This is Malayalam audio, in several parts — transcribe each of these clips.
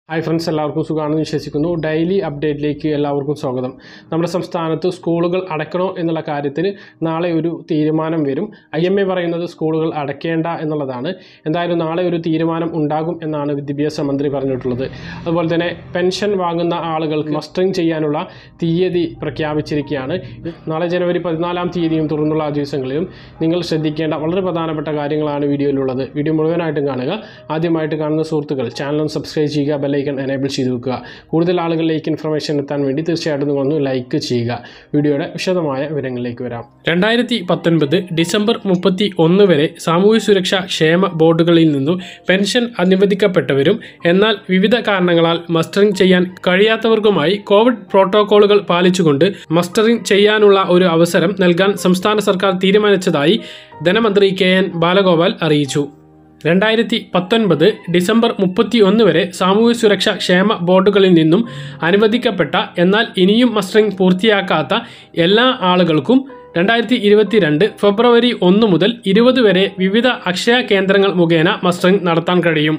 ഹായ് ഫ്രണ്ട്സ് എല്ലാവർക്കും സുഖമാണെന്ന് വിശ്വസിക്കുന്നു ഡെയിലി അപ്ഡേറ്റിലേക്ക് എല്ലാവർക്കും സ്വാഗതം നമ്മുടെ സംസ്ഥാനത്ത് സ്കൂളുകൾ അടയ്ക്കണോ എന്നുള്ള കാര്യത്തിൽ നാളെ ഒരു തീരുമാനം വരും ഐ എം എ പറയുന്നത് സ്കൂളുകൾ അടയ്ക്കേണ്ട എന്നുള്ളതാണ് എന്തായാലും നാളെ ഒരു തീരുമാനം ഉണ്ടാകും എന്നാണ് വിദ്യാഭ്യാസ മന്ത്രി പറഞ്ഞിട്ടുള്ളത് അതുപോലെ തന്നെ പെൻഷൻ വാങ്ങുന്ന ആളുകൾക്ക് മസ്റ്ററിങ് ചെയ്യാനുള്ള തീയതി പ്രഖ്യാപിച്ചിരിക്കുകയാണ് നാളെ ജനുവരി പതിനാലാം തീയതിയും തുടർന്നുള്ള ദിവസങ്ങളിലും നിങ്ങൾ ശ്രദ്ധിക്കേണ്ട വളരെ പ്രധാനപ്പെട്ട കാര്യങ്ങളാണ് വീഡിയോയിലുള്ളത് വീഡിയോ മുഴുവനായിട്ടും കാണുക ആദ്യമായിട്ട് കാണുന്ന സുഹൃത്തുക്കൾ ചാനൽ ഒന്ന് സബ്സ്ക്രൈബ് ചെയ്യുക ബെല്ലൈക്കൺ എനേബിൾ ചെയ്ത് വെക്കുക കൂടുതൽ ആളുകളിലേക്ക് ഇൻഫർമേഷൻ എത്താൻ വേണ്ടി തീർച്ചയായിട്ടും നിങ്ങളൊന്ന് ലൈക്ക് ചെയ്യുക വീഡിയോയുടെ വിശദമായ വിവരങ്ങളിലേക്ക് വരാം രണ്ടായിരത്തി പത്തൊൻപത് ഡിസംബർ മുപ്പത്തി ഒന്ന് വരെ സാമൂഹ്യ സുരക്ഷാ ക്ഷേമ ബോർഡുകളിൽ നിന്നും പെൻഷൻ അനുവദിക്കപ്പെട്ടവരും എന്നാൽ വിവിധ കാരണങ്ങളാൽ മസ്റ്ററിംഗ് ചെയ്യാൻ കഴിയാത്തവർക്കുമായി കോവിഡ് പ്രോട്ടോക്കോളുകൾ പാലിച്ചുകൊണ്ട് മസ്റ്ററിംഗ് ചെയ്യാനുള്ള ഒരു അവസരം നൽകാൻ സംസ്ഥാന സർക്കാർ തീരുമാനിച്ചതായി ധനമന്ത്രി കെ എൻ ബാലഗോപാൽ അറിയിച്ചു രണ്ടായിരത്തി പത്തൊൻപത് ഡിസംബർ മുപ്പത്തി ഒന്ന് വരെ സാമൂഹ്യ സുരക്ഷാ ക്ഷേമ ബോർഡുകളിൽ നിന്നും അനുവദിക്കപ്പെട്ട എന്നാൽ ഇനിയും മസ്റ്ററിംഗ് പൂർത്തിയാക്കാത്ത എല്ലാ ആളുകൾക്കും രണ്ടായിരത്തി ഇരുപത്തിരണ്ട് ഫെബ്രുവരി ഒന്ന് മുതൽ ഇരുപത് വരെ വിവിധ അക്ഷയ കേന്ദ്രങ്ങൾ മുഖേന മസ്റ്ററിംഗ് നടത്താൻ കഴിയും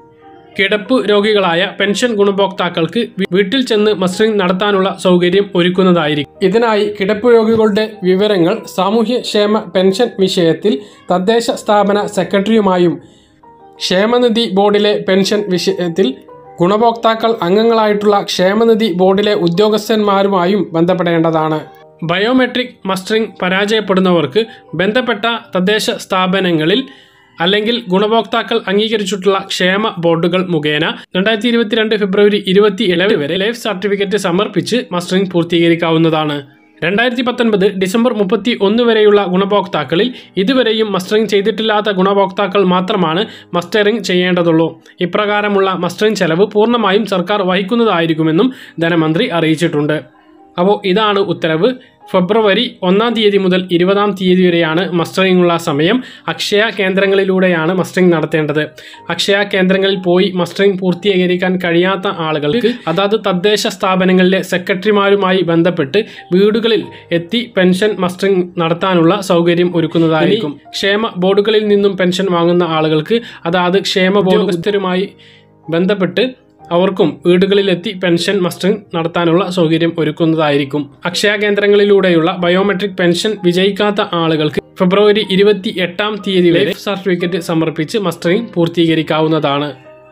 കിടപ്പ് രോഗികളായ പെൻഷൻ ഗുണഭോക്താക്കൾക്ക് വി- വീട്ടിൽ ചെന്ന് മസ്റ്ററിംഗ് നടത്താനുള്ള സൗകര്യം ഒരുക്കുന്നതായിരിക്കും ഇതിനായി കിടപ്പ് രോഗികളുടെ വിവരങ്ങൾ സാമൂഹ്യ ക്ഷേമ പെൻഷൻ വിഷയത്തിൽ തദ്ദേശ സ്ഥാപന സെക്രട്ടറിയുമായും ക്ഷേമനിധി ബോർഡിലെ പെൻഷൻ വിഷയത്തിൽ ഗുണഭോക്താക്കൾ അംഗങ്ങളായിട്ടുള്ള ക്ഷേമനിധി ബോർഡിലെ ഉദ്യോഗസ്ഥന്മാരുമായും ബന്ധപ്പെടേണ്ടതാണ് ബയോമെട്രിക് മസ്റ്ററിംഗ് പരാജയപ്പെടുന്നവർക്ക് ബന്ധപ്പെട്ട തദ്ദേശ സ്ഥാപനങ്ങളിൽ അല്ലെങ്കിൽ ഗുണഭോക്താക്കൾ അംഗീകരിച്ചിട്ടുള്ള ക്ഷേമ ബോർഡുകൾ മുഖേന രണ്ടായിരത്തി ഇരുപത്തിരണ്ട് ഫെബ്രുവരി ഇരുപത്തി ഏഴ് വരെ ലൈഫ് സർട്ടിഫിക്കറ്റ് സമർപ്പിച്ച് മസ്റ്ററിംഗ് പൂർത്തീകരിക്കാവുന്നതാണ് രണ്ടായിരത്തി പത്തൊൻപത് ഡിസംബർ മുപ്പത്തി ഒന്ന് വരെയുള്ള ഗുണഭോക്താക്കളിൽ ഇതുവരെയും മസ്റ്ററിംഗ് ചെയ്തിട്ടില്ലാത്ത ഗുണഭോക്താക്കൾ മാത്രമാണ് മസ്റ്ററിംഗ് ചെയ്യേണ്ടതുള്ളൂ ഇപ്രകാരമുള്ള മസ്റ്ററിംഗ് ചെലവ് പൂർണ്ണമായും സർക്കാർ വഹിക്കുന്നതായിരിക്കുമെന്നും ധനമന്ത്രി അറിയിച്ചിട്ടുണ്ട് അപ്പോൾ ഇതാണ് ഉത്തരവ് ഫെബ്രുവരി ഒന്നാം തീയതി മുതൽ ഇരുപതാം തീയതി വരെയാണ് മസ്റ്ററിംഗുള്ള സമയം അക്ഷയ കേന്ദ്രങ്ങളിലൂടെയാണ് മസ്റ്ററിംഗ് നടത്തേണ്ടത് അക്ഷയ കേന്ദ്രങ്ങളിൽ പോയി മസ്റ്ററിംഗ് പൂർത്തീകരിക്കാൻ കഴിയാത്ത ആളുകൾക്ക് അതാത് തദ്ദേശ സ്ഥാപനങ്ങളിലെ സെക്രട്ടറിമാരുമായി ബന്ധപ്പെട്ട് വീടുകളിൽ എത്തി പെൻഷൻ മസ്റ്ററിംഗ് നടത്താനുള്ള സൗകര്യം ഒരുക്കുന്നതായിരിക്കും ക്ഷേമ ബോർഡുകളിൽ നിന്നും പെൻഷൻ വാങ്ങുന്ന ആളുകൾക്ക് അതാത് ക്ഷേമ ഉദ്യോഗസ്ഥരുമായി ബന്ധപ്പെട്ട് അവർക്കും വീടുകളിലെത്തി പെൻഷൻ മസ്റ്ററിംഗ് നടത്താനുള്ള സൗകര്യം ഒരുക്കുന്നതായിരിക്കും അക്ഷയ കേന്ദ്രങ്ങളിലൂടെയുള്ള ബയോമെട്രിക് പെൻഷൻ വിജയിക്കാത്ത ആളുകൾക്ക് ഫെബ്രുവരി ഇരുപത്തി എട്ടാം തീയതി വരെ സർട്ടിഫിക്കറ്റ് സമർപ്പിച്ച് മസ്റ്ററിംഗ് പൂർത്തീകരിക്കാവുന്നതാണ്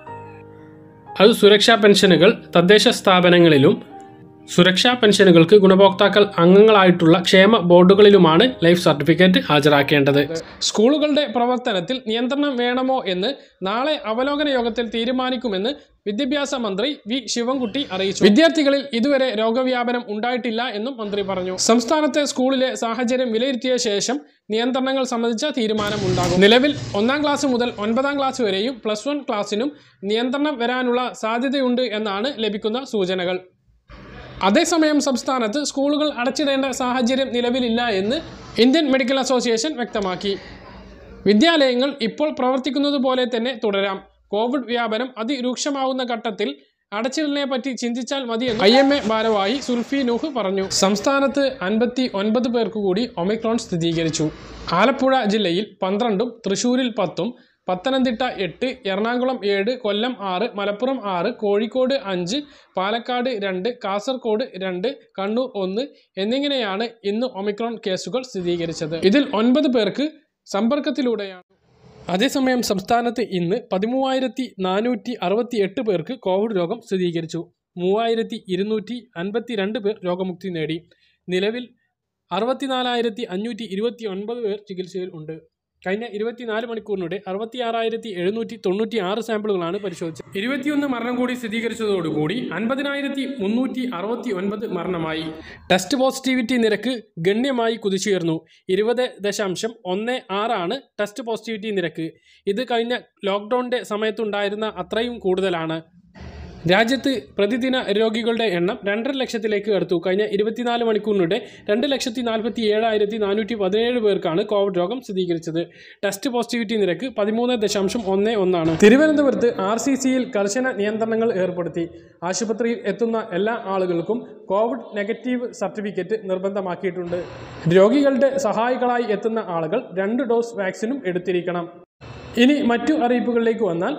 അത് സുരക്ഷാ പെൻഷനുകൾ തദ്ദേശ സ്ഥാപനങ്ങളിലും സുരക്ഷാ പെൻഷനുകൾക്ക് ഗുണഭോക്താക്കൾ അംഗങ്ങളായിട്ടുള്ള ക്ഷേമ ബോർഡുകളിലുമാണ് ലൈഫ് സർട്ടിഫിക്കറ്റ് ഹാജരാക്കേണ്ടത് സ്കൂളുകളുടെ പ്രവർത്തനത്തിൽ നിയന്ത്രണം വേണമോ എന്ന് നാളെ അവലോകന യോഗത്തിൽ തീരുമാനിക്കുമെന്ന് വിദ്യാഭ്യാസ മന്ത്രി വി ശിവൻകുട്ടി അറിയിച്ചു വിദ്യാർത്ഥികളിൽ ഇതുവരെ രോഗവ്യാപനം ഉണ്ടായിട്ടില്ല എന്നും മന്ത്രി പറഞ്ഞു സംസ്ഥാനത്തെ സ്കൂളിലെ സാഹചര്യം വിലയിരുത്തിയ ശേഷം നിയന്ത്രണങ്ങൾ സംബന്ധിച്ച തീരുമാനം ഉണ്ടാകും നിലവിൽ ഒന്നാം ക്ലാസ് മുതൽ ഒൻപതാം ക്ലാസ് വരെയും പ്ലസ് വൺ ക്ലാസ്സിനും നിയന്ത്രണം വരാനുള്ള സാധ്യതയുണ്ട് എന്നാണ് ലഭിക്കുന്ന സൂചനകൾ അതേസമയം സംസ്ഥാനത്ത് സ്കൂളുകൾ അടച്ചിടേണ്ട സാഹചര്യം നിലവിലില്ല എന്ന് ഇന്ത്യൻ മെഡിക്കൽ അസോസിയേഷൻ വ്യക്തമാക്കി വിദ്യാലയങ്ങൾ ഇപ്പോൾ പ്രവർത്തിക്കുന്നത് പോലെ തന്നെ തുടരാം കോവിഡ് വ്യാപനം അതിരൂക്ഷമാവുന്ന ഘട്ടത്തിൽ അടച്ചിടലിനെ പറ്റി ചിന്തിച്ചാൽ മതിയെന്ന് ഐ എം എ ഭാരവാഹി സുൽഫി നൂഹ് പറഞ്ഞു സംസ്ഥാനത്ത് അൻപത്തി ഒൻപത് പേർക്ക് കൂടി ഒമിക്രോൺ സ്ഥിരീകരിച്ചു ആലപ്പുഴ ജില്ലയിൽ പന്ത്രണ്ടും തൃശൂരിൽ പത്തും പത്തനംതിട്ട എട്ട് എറണാകുളം ഏഴ് കൊല്ലം ആറ് മലപ്പുറം ആറ് കോഴിക്കോട് അഞ്ച് പാലക്കാട് രണ്ട് കാസർഗോഡ് രണ്ട് കണ്ണൂർ ഒന്ന് എന്നിങ്ങനെയാണ് ഇന്ന് ഒമിക്രോൺ കേസുകൾ സ്ഥിരീകരിച്ചത് ഇതിൽ ഒൻപത് പേർക്ക് സമ്പർക്കത്തിലൂടെയാണ് അതേസമയം സംസ്ഥാനത്ത് ഇന്ന് പതിമൂവായിരത്തി നാനൂറ്റി അറുപത്തി എട്ട് പേർക്ക് കോവിഡ് രോഗം സ്ഥിരീകരിച്ചു മൂവായിരത്തി ഇരുന്നൂറ്റി അൻപത്തി രണ്ട് പേർ രോഗമുക്തി നേടി നിലവിൽ അറുപത്തിനാലായിരത്തി അഞ്ഞൂറ്റി ഇരുപത്തി ഒൻപത് പേർ ചികിത്സയിൽ ഉണ്ട് കഴിഞ്ഞ ഇരുപത്തിനാല് മണിക്കൂറിനിടെ അറുപത്തി ആറായിരത്തി എഴുന്നൂറ്റി തൊണ്ണൂറ്റി ആറ് സാമ്പിളുകളാണ് പരിശോധിച്ചത് ഇരുപത്തിയൊന്ന് മരണം കൂടി സ്ഥിരീകരിച്ചതോടുകൂടി അൻപതിനായിരത്തി മുന്നൂറ്റി അറുപത്തി ഒൻപത് മരണമായി ടെസ്റ്റ് പോസിറ്റിവിറ്റി നിരക്ക് ഗണ്യമായി കുതിച്ചുയർന്നു ഇരുപത് ദശാംശം ഒന്ന് ആറാണ് ടെസ്റ്റ് പോസിറ്റിവിറ്റി നിരക്ക് ഇത് കഴിഞ്ഞ ലോക്ക്ഡൗണിൻ്റെ സമയത്തുണ്ടായിരുന്ന അത്രയും കൂടുതലാണ് രാജ്യത്ത് പ്രതിദിന രോഗികളുടെ എണ്ണം രണ്ടര ലക്ഷത്തിലേക്ക് അടുത്തു കഴിഞ്ഞ ഇരുപത്തിനാല് മണിക്കൂറിനിടെ രണ്ട് ലക്ഷത്തി നാൽപ്പത്തി ഏഴായിരത്തി നാനൂറ്റി പതിനേഴ് പേർക്കാണ് കോവിഡ് രോഗം സ്ഥിരീകരിച്ചത് ടെസ്റ്റ് പോസിറ്റിവിറ്റി നിരക്ക് പതിമൂന്ന് ദശാംശം ഒന്ന് ഒന്നാണ് തിരുവനന്തപുരത്ത് ആർ സി സിയിൽ കർശന നിയന്ത്രണങ്ങൾ ഏർപ്പെടുത്തി ആശുപത്രിയിൽ എത്തുന്ന എല്ലാ ആളുകൾക്കും കോവിഡ് നെഗറ്റീവ് സർട്ടിഫിക്കറ്റ് നിർബന്ധമാക്കിയിട്ടുണ്ട് രോഗികളുടെ സഹായികളായി എത്തുന്ന ആളുകൾ രണ്ട് ഡോസ് വാക്സിനും എടുത്തിരിക്കണം ഇനി മറ്റു അറിയിപ്പുകളിലേക്ക് വന്നാൽ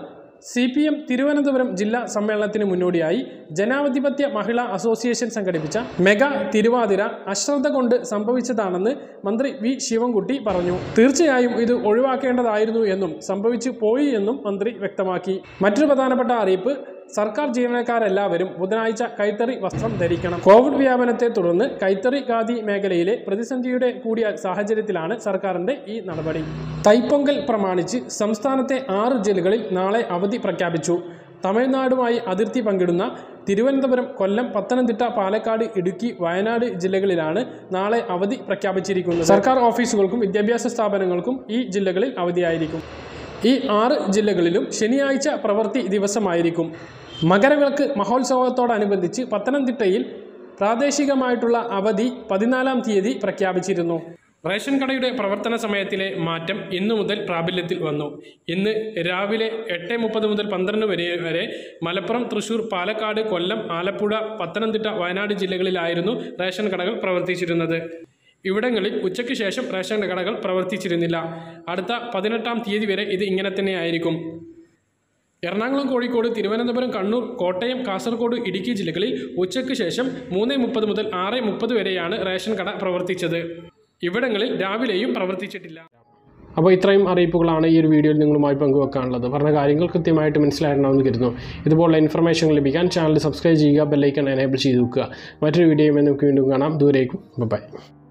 സി പി എം തിരുവനന്തപുരം ജില്ലാ സമ്മേളനത്തിന് മുന്നോടിയായി ജനാധിപത്യ മഹിളാ അസോസിയേഷൻ സംഘടിപ്പിച്ച മെഗാ തിരുവാതിര അശ്രദ്ധ കൊണ്ട് സംഭവിച്ചതാണെന്ന് മന്ത്രി വി ശിവൻകുട്ടി പറഞ്ഞു തീർച്ചയായും ഇത് ഒഴിവാക്കേണ്ടതായിരുന്നു എന്നും സംഭവിച്ചു പോയി എന്നും മന്ത്രി വ്യക്തമാക്കി മറ്റൊരു പ്രധാനപ്പെട്ട അറിയിപ്പ് സർക്കാർ ജീവനക്കാരെല്ലാവരും ബുധനാഴ്ച കൈത്തറി വസ്ത്രം ധരിക്കണം കോവിഡ് വ്യാപനത്തെ തുടർന്ന് കൈത്തറി ഖാദി മേഖലയിലെ പ്രതിസന്ധിയുടെ കൂടിയ സാഹചര്യത്തിലാണ് സർക്കാരിന്റെ ഈ നടപടി തൈപ്പൊങ്കൽ പ്രമാണിച്ച് സംസ്ഥാനത്തെ ആറ് ജില്ലകളിൽ നാളെ അവധി പ്രഖ്യാപിച്ചു തമിഴ്നാടുമായി അതിർത്തി പങ്കിടുന്ന തിരുവനന്തപുരം കൊല്ലം പത്തനംതിട്ട പാലക്കാട് ഇടുക്കി വയനാട് ജില്ലകളിലാണ് നാളെ അവധി പ്രഖ്യാപിച്ചിരിക്കുന്നത് സർക്കാർ ഓഫീസുകൾക്കും വിദ്യാഭ്യാസ സ്ഥാപനങ്ങൾക്കും ഈ ജില്ലകളിൽ അവധിയായിരിക്കും ഈ ആറ് ജില്ലകളിലും ശനിയാഴ്ച പ്രവൃത്തി ദിവസമായിരിക്കും മകരവിളക്ക് മഹോത്സവത്തോടനുബന്ധിച്ച് പത്തനംതിട്ടയിൽ പ്രാദേശികമായിട്ടുള്ള അവധി പതിനാലാം തീയതി പ്രഖ്യാപിച്ചിരുന്നു റേഷൻ കടയുടെ പ്രവർത്തന സമയത്തിലെ മാറ്റം ഇന്നു മുതൽ പ്രാബല്യത്തിൽ വന്നു ഇന്ന് രാവിലെ എട്ട് മുപ്പത് മുതൽ പന്ത്രണ്ട് വരെ വരെ മലപ്പുറം തൃശൂർ പാലക്കാട് കൊല്ലം ആലപ്പുഴ പത്തനംതിട്ട വയനാട് ജില്ലകളിലായിരുന്നു റേഷൻ കടകൾ പ്രവർത്തിച്ചിരുന്നത് ഇവിടങ്ങളിൽ ഉച്ചയ്ക്ക് ശേഷം റേഷൻ കടകൾ പ്രവർത്തിച്ചിരുന്നില്ല അടുത്ത പതിനെട്ടാം തീയതി വരെ ഇത് ഇങ്ങനെ തന്നെയായിരിക്കും എറണാകുളം കോഴിക്കോട് തിരുവനന്തപുരം കണ്ണൂർ കോട്ടയം കാസർഗോഡ് ഇടുക്കി ജില്ലകളിൽ ഉച്ചയ്ക്ക് ശേഷം മൂന്ന് മുപ്പത് മുതൽ ആറ് മുപ്പത് വരെയാണ് റേഷൻ കട പ്രവർത്തിച്ചത് ഇവിടങ്ങളിൽ രാവിലെയും പ്രവർത്തിച്ചിട്ടില്ല അപ്പോൾ ഇത്രയും അറിയിപ്പുകളാണ് ഈ ഒരു വീഡിയോയിൽ നിങ്ങളുമായി പങ്കുവെക്കാനുള്ളത് പറഞ്ഞ കാര്യങ്ങൾ കൃത്യമായിട്ട് മനസ്സിലായിട്ടുണ്ടാവുമെന്ന് കരുതുന്നു ഇതുപോലുള്ള ഇൻഫർമേഷൻ ലഭിക്കാൻ ചാനൽ സബ്സ്ക്രൈബ് ചെയ്യുക ബെല്ലൈക്കൺ എനേബിൾ ചെയ്ത് വെക്കുക മറ്റൊരു വീഡിയോയുമായി നമുക്ക് വീണ്ടും കാണാം ദൂരേക്കും ബൈ